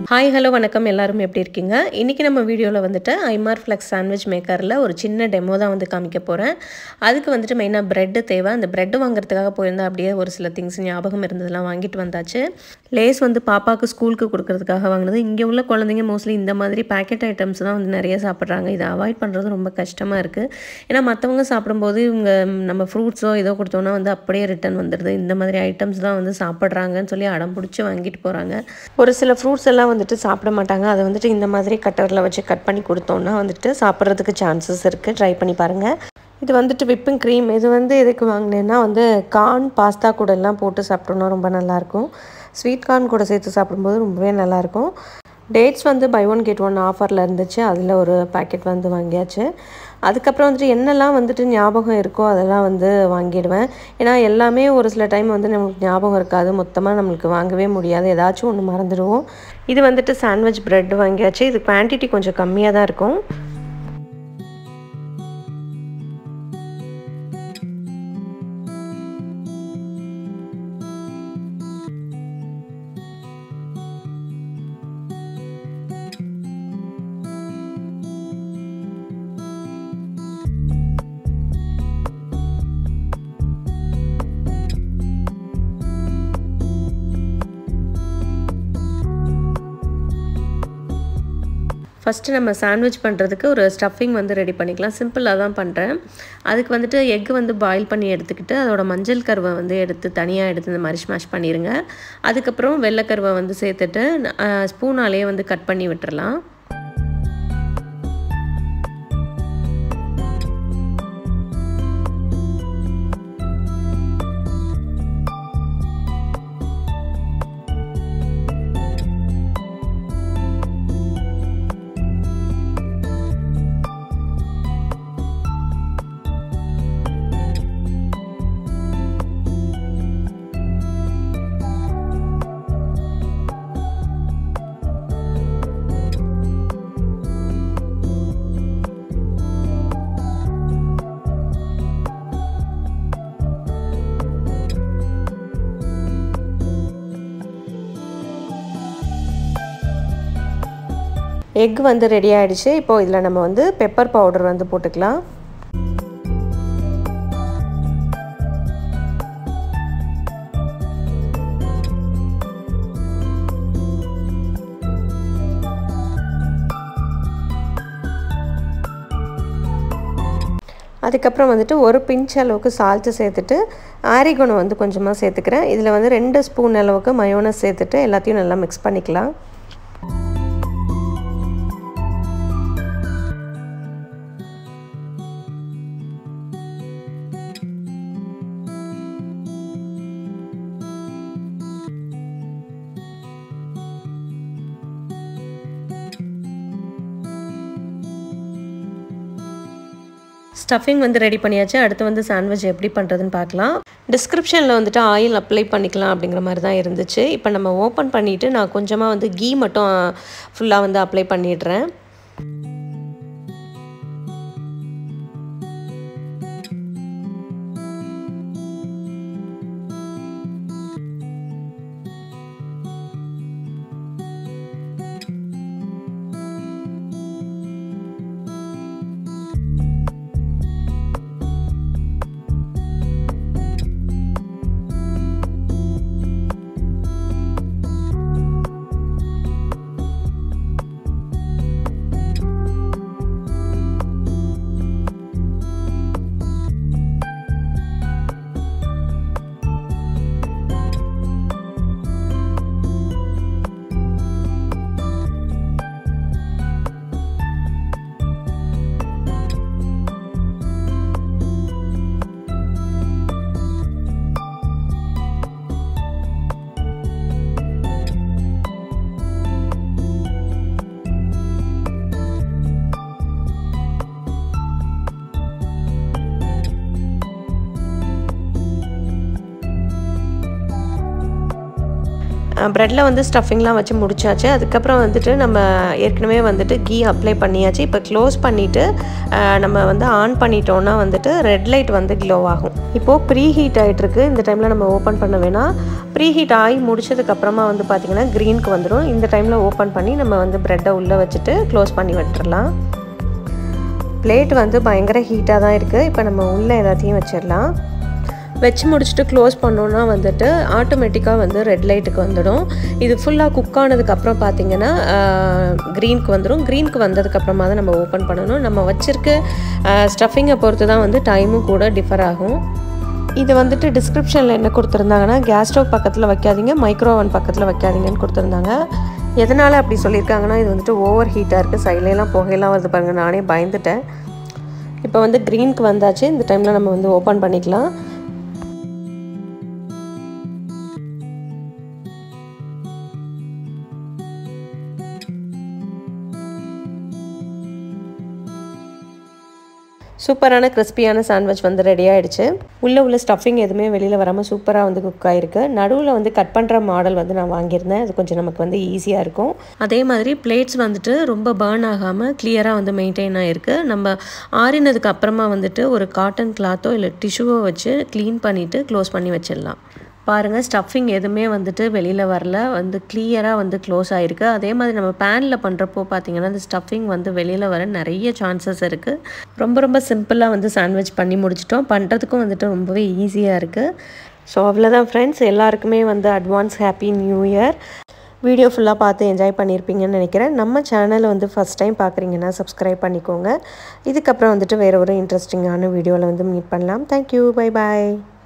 hi hello வணக்கம் எல்லாரும் எப்படி இருக்கீங்க இன்றைக்கி நம்ம வீடியோவில் வந்துட்டு ஐமார் ஃப்ளெக்ஸ் சாண்ட்விச் மேக்கரில் ஒரு சின்ன டெமோ தான் வந்து காமிக்க போகிறேன் அதுக்கு வந்துட்டு மெயினாக ப்ரெட்டு தேவை அந்த ப்ரெட்டு வாங்குறதுக்காக போயிருந்தா அப்படியே ஒரு சில திங்ஸ் ஞாபகம் இருந்ததெல்லாம் வாங்கிட்டு வந்தாச்சு லேஸ் வந்து பாப்பாவுக்கு ஸ்கூலுக்கு கொடுக்கறதுக்காக வாங்கினது இங்கே உள்ள குழந்தைங்க மோஸ்ட்லி இந்த மாதிரி பேக்கெட் ஐட்டம்ஸ் தான் வந்து நிறைய சாப்பிட்றாங்க இதை அவாய்ட் பண்ணுறது ரொம்ப கஷ்டமாக இருக்குது ஏன்னா மற்றவங்க சாப்பிடும்போது இவங்க நம்ம ஃப்ரூட்ஸோ ஏதோ கொடுத்தோன்னா வந்து அப்படியே ரிட்டன் வந்துடுது இந்த மாதிரி ஐட்டம்ஸ் தான் வந்து சாப்பிட்றாங்கன்னு சொல்லி அடம் பிடிச்சி வாங்கிட்டு போகிறாங்க ஒரு சில ஃப்ரூட்ஸ் எல்லாம் வந்துட்டு சாப்பிட மாட்டாங்க அதை வந்துட்டு இந்த மாதிரி கட்டரில் வச்சு கட் பண்ணி கொடுத்தோன்னா வந்துட்டு சாப்பிட்றதுக்கு சான்சஸ் இருக்குது ட்ரை பண்ணி பாருங்கள் இது வந்துட்டு விப்பிங் க்ரீம் இது வந்து எதுக்கு வாங்கினேன்னா வந்து கார்ன் பாஸ்தா கூட எல்லாம் போட்டு சாப்பிட்டோன்னா ரொம்ப நல்லாயிருக்கும் ஸ்வீட் கார்ன் கூட சேர்த்து சாப்பிடும்போது ரொம்பவே நல்லாயிருக்கும் டேட்ஸ் வந்து பை ஒன் கெட் ஒன் ஆஃபரில் இருந்துச்சு அதில் ஒரு பேக்கெட் வந்து வாங்கியாச்சு அதுக்கப்புறம் வந்துட்டு என்னெல்லாம் வந்துட்டு ஞாபகம் இருக்கோ அதெல்லாம் வந்து வாங்கிடுவேன் ஏன்னா எல்லாமே ஒரு சில டைம் வந்து நம்மளுக்கு ஞாபகம் இருக்காது மொத்தமாக நம்மளுக்கு வாங்கவே முடியாது ஏதாச்சும் ஒன்று மறந்துடுவோம் இது வந்துட்டு சாண்ட்விச் ப்ரெட் வாங்கியாச்சு இது குவான்டிட்டி கொஞ்சம் கம்மியாக தான் இருக்கும் ஃபஸ்ட்டு நம்ம சாண்ட்விச் பண்ணுறதுக்கு ஒரு ஸ்டஃபிங் வந்து ரெடி பண்ணிக்கலாம் சிம்பிளாக தான் பண்ணுறேன் அதுக்கு வந்துட்டு எக் வந்து பாயில் பண்ணி எடுத்துக்கிட்டு அதோட மஞ்சள் கருவை வந்து எடுத்து தனியாக எடுத்து இந்த மாதிரி ஸ்மாஷ் பண்ணிடுங்க அதுக்கப்புறம் வெள்ளைக்கருவை வந்து சேர்த்துட்டு ஸ்பூனாலேயே வந்து கட் பண்ணி விட்டுறலாம் எக் வந்து ரெடி ஆகிடுச்சு இப்போது இதில் நம்ம வந்து பெப்பர் பவுடர் வந்து போட்டுக்கலாம் அதுக்கப்புறம் வந்துட்டு ஒரு பிஞ்ச் அளவுக்கு சால்ட்டு சேர்த்துட்டு ஆரிகோனை வந்து கொஞ்சமாக சேர்த்துக்கிறேன் இதில் வந்து ரெண்டு ஸ்பூன் அளவுக்கு மயோனஸ் சேர்த்துட்டு எல்லாத்தையும் நல்லா மிக்ஸ் பண்ணிக்கலாம் ஸ்டஃபிங் வந்து ரெடி பண்ணியாச்சு அடுத்து வந்து சாண்ட்விச் எப்படி பண்ணுறதுன்னு பார்க்கலாம் டிஸ்கிரிப்ஷனில் வந்துட்டு ஆயில் அப்ளை பண்ணிக்கலாம் அப்படிங்கிற மாதிரி தான் இருந்துச்சு இப்போ நம்ம ஓப்பன் பண்ணிவிட்டு நான் கொஞ்சமாக வந்து கீ மட்டும் ஃபுல்லாக வந்து அப்ளை பண்ணிடுறேன் ப்ரெட்டில் வந்து ஸ்டஃபிங்லாம் வச்சு முடிச்சாச்சு அதுக்கப்புறம் வந்துட்டு நம்ம ஏற்கனவே வந்துட்டு கீ அப்ளை பண்ணியாச்சு இப்போ க்ளோஸ் பண்ணிவிட்டு நம்ம வந்து ஆன் பண்ணிட்டோன்னா வந்துட்டு ரெட் லைட் வந்து க்ளோ ஆகும் இப்போது ப்ரீ ஹீட் ஆகிட்டுருக்கு இந்த டைமில் நம்ம ஓப்பன் பண்ண வேணாம் ப்ரீ ஹீட் ஆகி முடிச்சதுக்கப்புறமா வந்து பார்த்திங்கன்னா க்ரீனுக்கு வந்துடும் இந்த டைமில் ஓப்பன் பண்ணி நம்ம வந்து ப்ரெட்டை உள்ளே வச்சுட்டு க்ளோஸ் பண்ணி விட்டுறலாம் பிளேட் வந்து பயங்கர ஹீட்டாக தான் இருக்குது இப்போ நம்ம உள்ளே எல்லாத்தையும் வச்சிடலாம் வச்சு முடிச்சுட்டு க்ளோஸ் பண்ணோன்னா வந்துட்டு ஆட்டோமேட்டிக்காக வந்து ரெட் லைட்டுக்கு வந்துடும் இது ஃபுல்லாக குக் ஆனதுக்கப்புறம் பார்த்தீங்கன்னா க்ரீனுக்கு வந்துடும் க்ரீனுக்கு வந்ததுக்கப்புறமா தான் நம்ம ஓப்பன் பண்ணணும் நம்ம வச்சுருக்க ஸ்டஃபிங்கை பொறுத்து தான் வந்து டைமும் கூட டிஃபர் ஆகும் இது வந்துட்டு டிஸ்கிரிப்ஷனில் என்ன கொடுத்துருந்தாங்கன்னா கேஸ் ஸ்டவ் பக்கத்தில் வைக்காதீங்க மைக்ரோ ஓவன் பக்கத்தில் வைக்காதீங்கன்னு கொடுத்துருந்தாங்க எதனால் அப்படி சொல்லியிருக்காங்கன்னா இது வந்துட்டு ஓவர் ஹீட்டாக இருக்குது சைட்லலாம் புகையெல்லாம் வருது பாருங்கள் நானே பயந்துட்டேன் இப்போ வந்து க்ரீனுக்கு வந்தாச்சு இந்த டைமில் நம்ம வந்து ஓப்பன் பண்ணிக்கலாம் சூப்பரான கிறிஸ்பியான சாண்ட்விச் வந்து ரெடி ஆகிடுச்சு உள்ளே உள்ள ஸ்டஃபிங் எதுவுமே வெளியில் வராமல் சூப்பராக வந்து குக் ஆகிருக்கு நடுவில் வந்து கட் பண்ணுற மாடல் வந்து நான் வாங்கியிருந்தேன் அது கொஞ்சம் நமக்கு வந்து ஈஸியாக இருக்கும் அதே மாதிரி பிளேட்ஸ் வந்துட்டு ரொம்ப பேர்ன் ஆகாமல் கிளியராக வந்து மெயின்டைன் ஆகிருக்கு நம்ம ஆறினதுக்கு அப்புறமா வந்துட்டு ஒரு காட்டன் கிளாத்தோ இல்லை டிஷ்யூவோ வச்சு க்ளீன் பண்ணிவிட்டு க்ளோஸ் பண்ணி வச்சிடலாம் பாருங்கள் ஸ்டஃபிங் எதுவுமே வந்துட்டு வெளியில் வரல வந்து கிளியராக வந்து க்ளோஸ் ஆகிருக்கு அதே மாதிரி நம்ம பேனில் பண்ணுறப்போ பார்த்தீங்கன்னா அந்த ஸ்டஃபிங் வந்து வெளியில் வர நிறைய சான்சஸ் இருக்குது ரொம்ப ரொம்ப சிம்பிளாக வந்து சாண்ட்விச் பண்ணி முடிச்சிட்டோம் பண்ணுறதுக்கும் வந்துட்டு ரொம்பவே ஈஸியாக இருக்குது ஸோ அவ்வளோதான் ஃப்ரெண்ட்ஸ் எல்லாருக்குமே வந்து advance happy new year video ஃபுல்லாக பார்த்து என்ஜாய் பண்ணியிருப்பீங்கன்னு நினைக்கிறேன் நம்ம சேனலை வந்து ஃபஸ்ட் டைம் பார்க்குறீங்கன்னா சப்ஸ்கிரைப் பண்ணிக்கோங்க இதுக்கப்புறம் வந்துட்டு வேறு ஒரு இன்ட்ரெஸ்டிங்கான வீடியோவில் வந்து மீட் பண்ணலாம் தேங்க்யூ பை பாய்